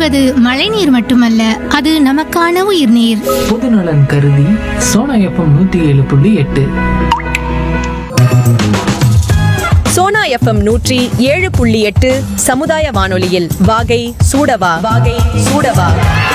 வாழ்வது மழைநீர் மட்டுமல்ல அது நமக்கான உயிர்நீர் பொதுநலன் கருதி சோனா எஃப்எம் நூத்தி ஏழு புள்ளி எட்டு சோனா எஃப்எம் நூற்றி ஏழு புள்ளி எட்டு சமுதாய வானொலியில் வாகை சூடவா வாகை சூடவா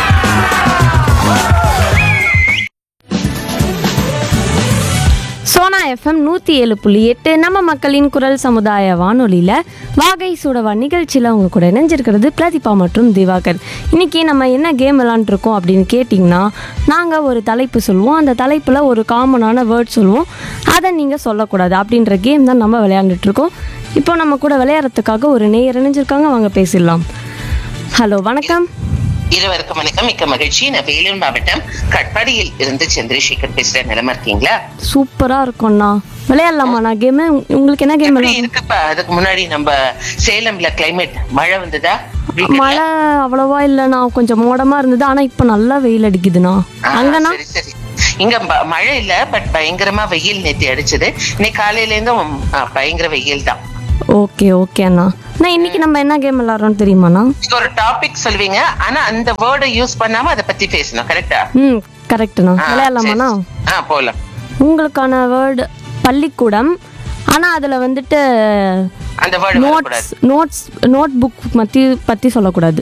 சோனா எஃப்எம் நூற்றி ஏழு புள்ளி எட்டு நம்ம மக்களின் குரல் சமுதாய வானொலியில் வாகை சூடவா நிகழ்ச்சியில் உங்க கூட இணைஞ்சிருக்கிறது பிரதீபா மற்றும் திவாகர் இன்னைக்கு நம்ம என்ன கேம் விளாண்டுருக்கோம் அப்படின்னு கேட்டிங்கன்னா நாங்கள் ஒரு தலைப்பு சொல்லுவோம் அந்த தலைப்பில் ஒரு காமனான வேர்ட் சொல்லுவோம் அதை நீங்கள் சொல்லக்கூடாது அப்படின்ற கேம் தான் நம்ம விளையாண்டுட்ருக்கோம் இப்போ நம்ம கூட விளையாடுறதுக்காக ஒரு நேயர் இணைஞ்சிருக்காங்க வாங்க பேசிடலாம் ஹலோ வணக்கம் இருவருக்கும் வணக்கம் மிக்க மகிழ்ச்சி நான் வேலூர் மாவட்டம் கட்பாடியில் இருந்து சந்திரசேகர் பேசுறேன் நிலமா இருக்கீங்களா சூப்பராக இருக்கும்ண்ணா விளையாடலாமாண்ணா கேமு உங்களுக்கு என்ன கேம் எப்படி விளையாட இருக்குப்பா அதுக்கு முன்னாடி நம்ம சேலம்ல கிளைமேட் மழை வந்ததா அப்படி தெரியல? மழை அவ்வளவா இல்லைண்ணா கொஞ்சம் மோடமா இருந்தது ஆனா இப்ப நல்லா வெயில் அடிக்குதுண்ணா ஆ, அங்கண்ணா சரி சரி இங்க ப- மழை இல்ல பட் பயங்கரமா வெயில் நேத்தி அடிச்சது இன்னைக்கு காலையில இருந்தும் ஆ, பயங்கர வெயில் தான் ஓகே ஓகே அண்ணா நான் இன்னைக்கு நம்ம என்ன கேம் விளாட்றோம் தெரியுமாண்ணா நீங்க ஒரு டாபிக் சொல்வீங்க ஆனா அந்த வேர்டை யூஸ் பண்ணாம அதை பத்தி பேசணும் கரெக்டா ம் கரெக்ட்ண்ணா விளையாடலாமாண்ணா ஆ போலாம் உங்களுக்கான வேர்டு பள்ளிக்கூடம் ஆனா அதுல வந்துட்டு அந்த வேர்டு நோட்ஸ் வரக்கூடாது நோட்ஸ் நோட் புக் பத்தி பத்தி சொல்லக்கூடாது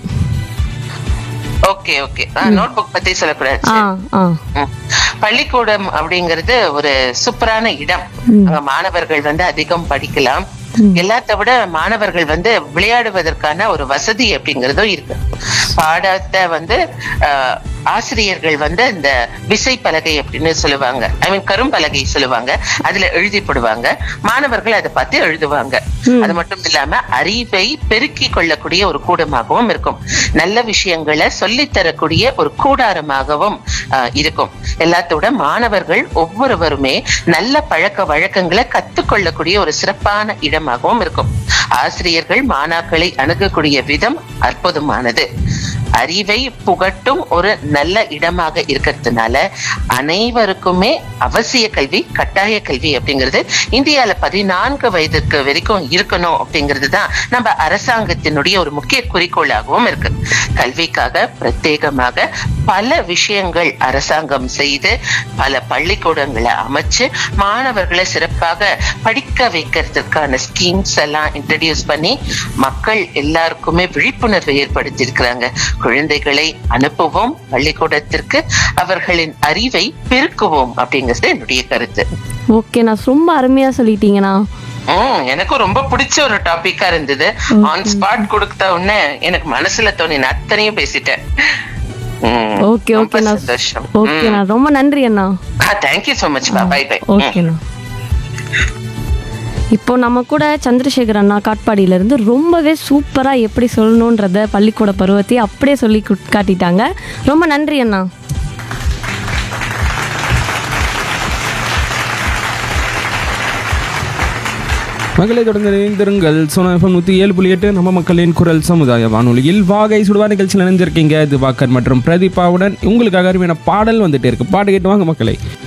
ஓகே ஓகே நோட் புக் பத்தி சொல்லக்கூடாது ஆ சரி. ஆ ம். பள்ளிக்கூடம் அப்படிங்கிறது ஒரு சூப்பரான இடம் அங்க மாணவர்கள் வந்து அதிகம் படிக்கலாம் எல்லாத்த விட மாணவர்கள் வந்து விளையாடுவதற்கான ஒரு வசதி அப்படிங்கறதும் இருக்கு பாடத்தை வந்து ஆஹ், ஆசிரியர்கள் வந்து இந்த விசை பலகை அப்படின்னு சொல்லுவாங்க ஐ மீன் கரும்பலகை சொல்லுவாங்க அதுல எழுதி போடுவாங்க மாணவர்கள் அதை பார்த்து எழுதுவாங்க அது மட்டும் இல்லாம அறிவை பெருக்கிக் கொள்ளக்கூடிய ஒரு கூடமாகவும் இருக்கும் நல்ல விஷயங்களை சொல்லித் தரக்கூடிய ஒரு கூடாரமாகவும் ஆஹ், இருக்கும் எல்லாத்தோட மாணவர்கள் ஒவ்வொருவருமே நல்ல பழக்க வழக்கங்களை கத்துக்கொள்ளக்கூடிய ஒரு சிறப்பான இடமாகவும் இருக்கும் ஆசிரியர்கள் மாணாக்களை அணுகக்கூடிய விதம் அற்புதமானது அறிவை புகட்டும் ஒரு நல்ல இடமாக இருக்கிறதுனால அனைவருக்குமே அவசிய கல்வி கட்டாய கல்வி அப்படிங்கிறது இந்தியால பதினான்கு வயதுக்கு வரைக்கும் இருக்கணும் அப்படிங்கிறது தான் நம்ம அரசாங்கத்தினுடைய ஒரு முக்கிய குறிக்கோளாகவும் இருக்கு கல்விக்காக பிரத்யேகமாக பல விஷயங்கள் அரசாங்கம் செய்து பல பள்ளிக்கூடங்களை அமைச்சு மாணவர்களை சிறப்பாக படிக்க வைக்கிறதுக்கான ஸ்கீம்ஸ் எல்லாம் இன்ட்ரடியூஸ் பண்ணி மக்கள் எல்லாருக்குமே விழிப்புணர்வை ஏற்படுத்தி இருக்கிறாங்க குழந்தைகளை அனுப்புவோம் பள்ளிக்கூடத்திற்கு அவர்களின் அறிவை பெருக்குவோம் அப்படிங்கிறது என்னுடைய கருத்து ஓகேண்ணா ரொம்ப அருமையா சொல்லிட்டீங்கண்ணா உம் எனக்கும் ரொம்ப பிடிச்ச ஒரு டாபிக்கா இருந்தது ஆன் ஸ்பாட் கொடுத்த உடனே எனக்கு மனசுல தோணின அத்தனையும் பேசிட்டேன் உம், ஓகே ரொம்ப ஓகேண்ணா சந்தோஷம் ஓகேண்ணா ரொம்ப நன்றி அண்ணா தேங்க்யூ சோ மச் பா பை பை ஓகேண்ணா இப்போ நம்ம கூட சந்திரசேகர் அண்ணா காட்பாடியிலேருந்து ரொம்பவே சூப்பராக எப்படி சொல்லணுன்றத பள்ளிக்கூட பருவத்தை அப்படியே சொல்லி குட்- காட்டிட்டாங்க ரொம்ப நன்றி அண்ணா மக்களை தொடர்ந்து இணைந்திருங்கள் சோனா எஃப்எம் நூற்றி ஏழு புள்ளி எட்டு நம்ம மக்களின் குரல் சமுதாய வானொலியில் வாகை சுடுவா நிகழ்ச்சியில் இணைஞ்சிருக்கீங்க திவாகர் மற்றும் பிரதீபாவுடன் உங்களுக்காக அருமையான பாடல் வந்துட்டே இருக்கு பாட்டு கேட்டு வாங்க மக்களை